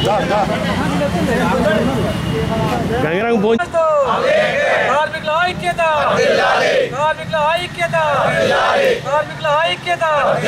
గంగరాంగ్ phone కార్మికుల ఐక్యత కార్మికుల ఐక్యత కార్మికుల ఐక్యత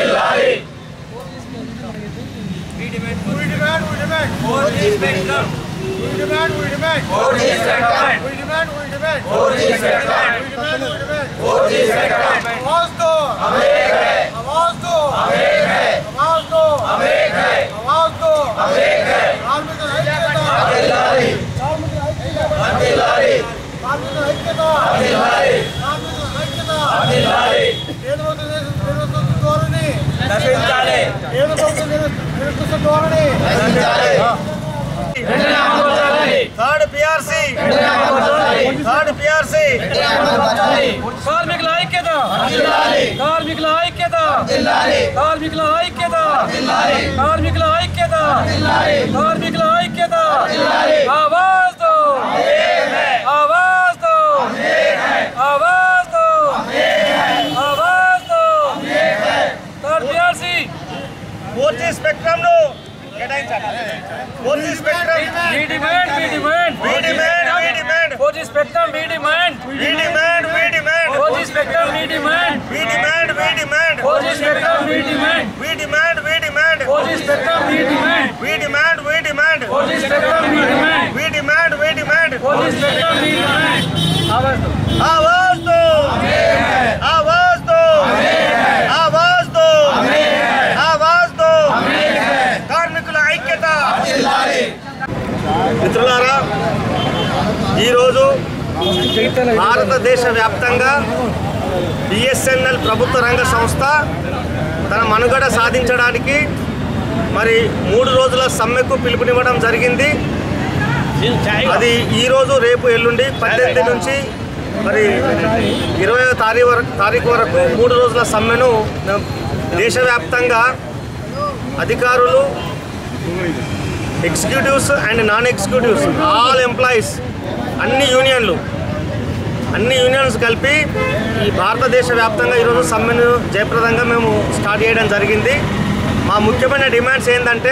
థర్డ్ పిఆర్సి థర్డ్ పిఆర్సి కార్మికుల ఐక్యత కార్మికుల ఐక్యత కార్మికుల ఐక్యత కార్మికుల ఐక్యత కార్మికుల ఐక్యత ఆవాజ్ దో ఆవాజ్ దో ఆవాజ్ దో ఆవాజ్ దో third PRC four G spectrum ను కేటాయించాలి four G spectrum We demand, we demand. We demand, we demand. For the spectrum, we demand. we demand we demand For the spectrum, we demand. we demand we demand For the spectrum, we demand. we demand we demand For the spectrum, we demand. we demand we demand For the spectrum, we demand. we demand we demand For the spectrum, we demand. आवाज दो आवाज दो आवाज दो आवाज दो आवाज दो కార్మికుల ఐక్యత మిత్రులారా ఈరోజు భారతదేశ వ్యాప్తంగా బిఎస్ఎన్ఎల్ ప్రభుత్వ రంగ సంస్థ తన మనుగడ సాధించడానికి మరి మూడు రోజుల సమ్మెకు పిలుపునివ్వడం జరిగింది అది ఈరోజు రేపు ఎల్లుండి పద్దెనిమిది నుంచి మరి ఇరవై తారీఖు వరకు తారీఖు వరకు మూడు రోజుల సమ్మెను మేము దేశవ్యాప్తంగా అధికారులు executives and non executives all employees అన్ని యూనియన్లు అన్ని యూనియన్స్ కలిపి ఈ భారతదేశ వ్యాప్తంగా ఈరోజు సమ్మెను జయప్రదంగా మేము స్టార్ట్ చేయడం జరిగింది మా ముఖ్యమైన డిమాండ్స్ ఏంటంటే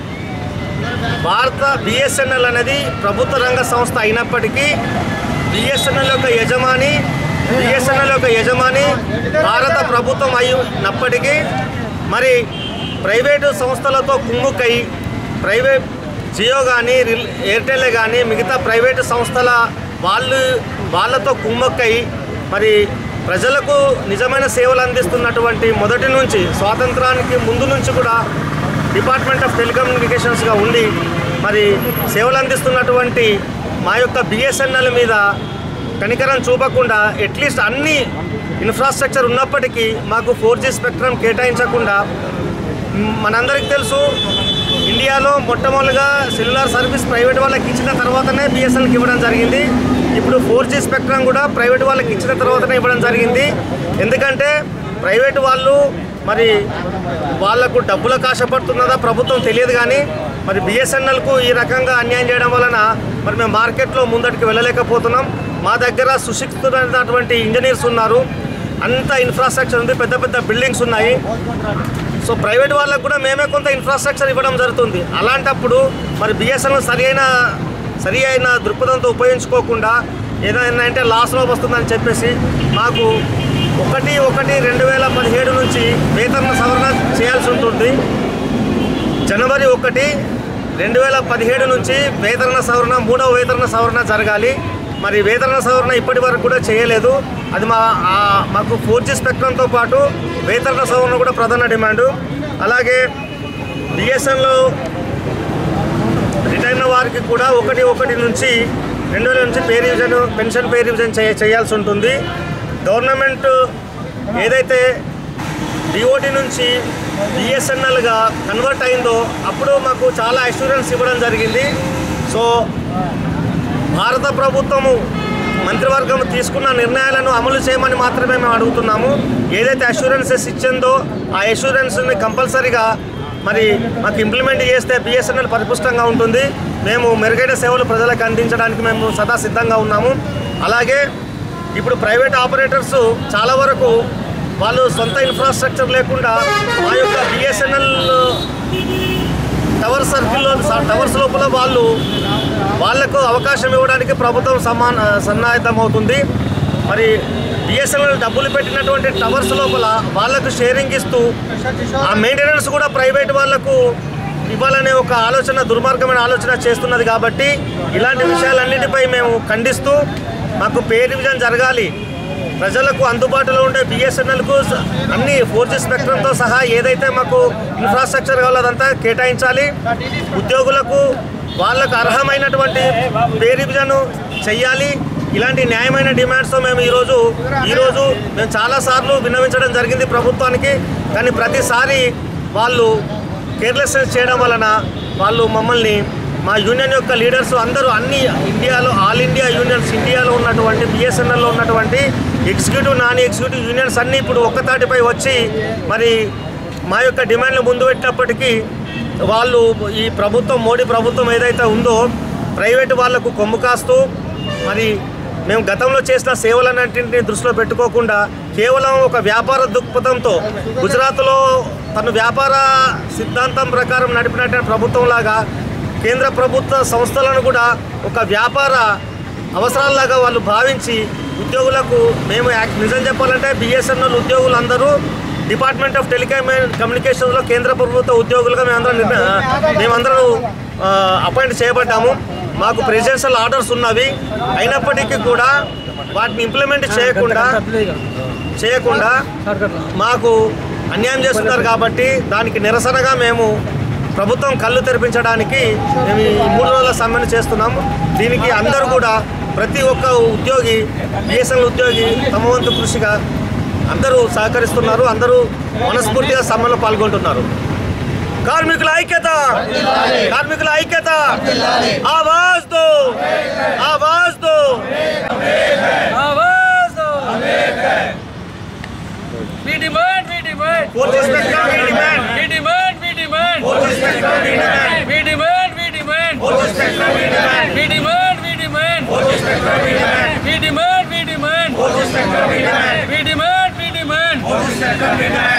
భారత బిఎస్ఎన్ఎల్ అనేది ప్రభుత్వ రంగ సంస్థ అయినప్పటికీ బిఎస్ఎన్ఎల్ యొక్క యజమాని బిఎస్ఎన్ఎల్ యొక్క యజమాని భారత ప్రభుత్వం అయినప్పటికీ మరి ప్రైవేటు సంస్థలతో కుమ్ముక్కై ప్రైవేట్ జియో కానీ రిల్ ఎయిర్టెల్ కానీ మిగతా ప్రైవేటు సంస్థల వాళ్ళు వాళ్ళతో కుమ్మక్కై మరి ప్రజలకు నిజమైన సేవలు అందిస్తున్నటువంటి మొదటి నుంచి స్వాతంత్రానికి ముందు నుంచి కూడా డిపార్ట్మెంట్ ఆఫ్ టెలికమ్యూనికేషన్స్గా ఉండి మరి సేవలు అందిస్తున్నటువంటి మా యొక్క బిఎస్ఎన్ఎల్ మీద కనికరం చూపకుండా అట్లీస్ట్ అన్ని ఇన్ఫ్రాస్ట్రక్చర్ ఉన్నప్పటికీ మాకు ఫోర్ జీ స్పెక్ట్రమ్ కేటాయించకుండా మ్, మనందరికీ తెలుసు ఇండియాలో మొట్టమొదటిగా సెల్యులార్ సర్వీస్ ప్రైవేట్ వాళ్ళకి ఇచ్చిన తర్వాతనే బిఎస్ఎన్ఎల్కి ఇవ్వడం జరిగింది ఇప్పుడు ఫోర్ జీ స్పెక్ట్రమ్ కూడా ప్రైవేట్ వాళ్ళకి ఇచ్చిన తర్వాతనే ఇవ్వడం జరిగింది ఎందుకంటే ప్రైవేట్ వాళ్ళు మరి వాళ్లకు డబ్బుల కాశపడుతున్నదా ప్రభుత్వం తెలియదు కానీ మరి బిఎస్ఎన్ఎల్కు ఈ రకంగా అన్యాయం చేయడం వలన మరి మేము మార్కెట్లో ముందటికి వెళ్ళలేకపోతున్నాం మా దగ్గర సుశిక్షితులైనటువంటి ఇంజనీర్స్ ఉన్నారు అంత ఇన్ఫ్రాస్ట్రక్చర్ ఉంది పెద్ద పెద్ద బిల్డింగ్స్ ఉన్నాయి సో ప్రైవేట్ వాళ్ళకు కూడా మేమే కొంత ఇన్ఫ్రాస్ట్రక్చర్ ఇవ్వడం జరుగుతుంది అలాంటప్పుడు మరి బిఎస్ఎన్ఎల్ సరి అయిన సరి అయిన దృక్పథంతో ఉపయోగించుకోకుండా ఏదైనా అంటే లాస్లో వస్తుందని చెప్పేసి మాకు ఒకటి ఒకటి రెండు వేల పదిహేడు నుంచి వేతన సవరణ చేయాల్సి ఉంటుంది జనవరి ఒకటి రెండు వేల పదిహేడు నుంచి వేతన సవరణ మూడవ వేతన సవరణ జరగాలి మరి వేతన సవరణ ఇప్పటి వరకు కూడా చేయలేదు అది మా ఆ- మాకు ఫోర్ జీ స్పెక్ట్రంతో పాటు వేతన సవరణ కూడా ప్రధాన డిమాండు అలాగే బిఎస్ఎన్లో రిటైర్ అయిన వారికి కూడా ఒకటి ఒకటి నుంచి రెండు వేల నుంచి pay revision pension pay revision చేయ చేయాల్సి ఉంటుంది గవర్నమెంట్ ఏదైతే డిఓటి నుంచి బిఎస్ఎన్ఎల్గా కన్వర్ట్ అయిందో అప్పుడు మాకు చాలా అష్యూరెన్స్ ఇవ్వడం జరిగింది సో భారత ప్రభుత్వము మంత్రివర్గం తీసుకున్న నిర్ణయాలను అమలు చేయమని మాత్రమే మేము అడుగుతున్నాము ఏదైతే అష్యూరెన్సెస్ ఇచ్చిందో ఆ అష్యూరెన్స్ని కంపల్సరీగా మరి మాకు ఇంప్లిమెంట్ చేస్తే బిఎస్ఎన్ఎల్ పరిపుష్టంగా ఉంటుంది మేము మెరుగైన సేవలు ప్రజలకు అందించడానికి మేము సదా సిద్ధంగా ఉన్నాము అలాగే ఇప్పుడు ప్రైవేట్ ఆపరేటర్స్ చాలా వరకు వాళ్ళు సొంత ఇన్ఫ్రాస్ట్రక్చర్ లేకుండా మా యొక్క బిఎస్ఎన్ఎల్ టవర్ సర్కిల్లో టవర్స్ లోపల వాళ్ళు వాళ్లకు అవకాశం ఇవ్వడానికి ప్రభుత్వం సమాన సన్నాహితం అవుతుంది మరి బిఎస్ఎన్ఎల్ డబ్బులు పెట్టినటువంటి టవర్స్ లోపల వాళ్లకు షేరింగ్ ఇస్తూ ఆ మెయింటెనెన్స్ కూడా ప్రైవేట్ వాళ్లకు ఇవ్వాలనే ఒక ఆలోచన దుర్మార్గమైన ఆలోచన చేస్తున్నది కాబట్టి ఇలాంటి విషయాలన్నిటిపై మేము ఖండిస్తూ మాకు పే రివిజన్ జరగాలి ప్రజలకు అందుబాటులో ఉండే బిఎస్ఎన్ఎల్కు అన్ని ఫోర్ జీ స్పెక్ట్రంతో సహా ఏదైతే మాకు ఇన్ఫ్రాస్ట్రక్చర్ కావాలో అదంతా కేటాయించాలి ఉద్యోగులకు వాళ్ళకు అర్హమైనటువంటి పే రివిజన్ చెయ్యాలి ఇలాంటి న్యాయమైన డిమాండ్స్తో మేము ఈరోజు ఈరోజు మేము చాలాసార్లు విన్నవించడం జరిగింది ప్రభుత్వానికి కానీ ప్రతిసారి వాళ్ళు కేర్లెస్నెస్ చేయడం వలన వాళ్ళు మమ్మల్ని మా యూనియన్ యొక్క లీడర్స్ అందరూ అన్ని ఇండియాలో ఆల్ ఇండియా యూనియన్స్ ఇండియాలో ఉన్నటువంటి బిఎస్ఎన్ఎల్లో ఉన్నటువంటి ఎగ్జిక్యూటివ్ నాన్ ఎగ్జిక్యూటివ్ యూనియన్స్ అన్నీ ఇప్పుడు ఒక్కతాటిపై వచ్చి మరి మా యొక్క డిమాండ్లు ముందు పెట్టినప్పటికీ వాళ్ళు ఈ ప్రభుత్వం మోడీ ప్రభుత్వం ఏదైతే ఉందో ప్రైవేటు వాళ్లకు కొమ్ము కాస్తూ మరి మేము గతంలో చేసిన సేవలన్నింటినీ దృష్టిలో పెట్టుకోకుండా కేవలం ఒక వ్యాపార దృక్పథంతో గుజరాత్లో తను వ్యాపార సిద్ధాంతం ప్రకారం నడిపినటువంటి ప్రభుత్వంలాగా కేంద్ర ప్రభుత్వ సంస్థలను కూడా ఒక వ్యాపార అవసరాల్లాగా వాళ్ళు భావించి ఉద్యోగులకు మేము యాక్- నిజం చెప్పాలంటే బిఎస్ఎన్ఎల్ ఉద్యోగులు అందరూ డిపార్ట్మెంట్ ఆఫ్ టెలికమ్యూ కమ్యూనికేషన్స్లో కేంద్ర ప్రభుత్వ ఉద్యోగులుగా మేమందరం నిర్ణ- మేమందరం ఆ, అపాయింట్ చేయబడ్డాము మాకు ప్రెసిడెన్షియల్ ఆర్డర్స్ ఉన్నవి అయినప్పటికీ కూడా వాటిని ఇంప్లిమెంట్ చేయకుండా చేయకుండా మాకు అన్యాయం చేస్తున్నారు కాబట్టి దానికి నిరసనగా మేము ప్రభుత్వం కళ్ళు తెరిపించడానికి మేము ఈ మూడు రోజుల సమ్మెను చేస్తున్నాము దీనికి అందరూ కూడా ప్రతి ఒక్క ఉద్యోగి బిఎస్ఎన్ఎల్ ఉద్యోగి తమ వంతు కృషిగా అందరూ సహకరిస్తున్నారు అందరూ మనస్ఫూర్తిగా సమ్మెలో పాల్గొంటున్నారు కార్మికుల ఐక్యత కార్మికుల ఐక్యత ఆవాజ్ దో ఆవాజ్ దో आवाज दो We demand, we demand. Fourth spectrum we demand We demand, we demand. Fourth spectrum we demand We demand, we demand. Fourth spectrum we demand We demand, we demand. Fourth spectrum we demand We demand, we demand. Fourth spectrum we demand We demand, we demand. Fourth spectrum we demand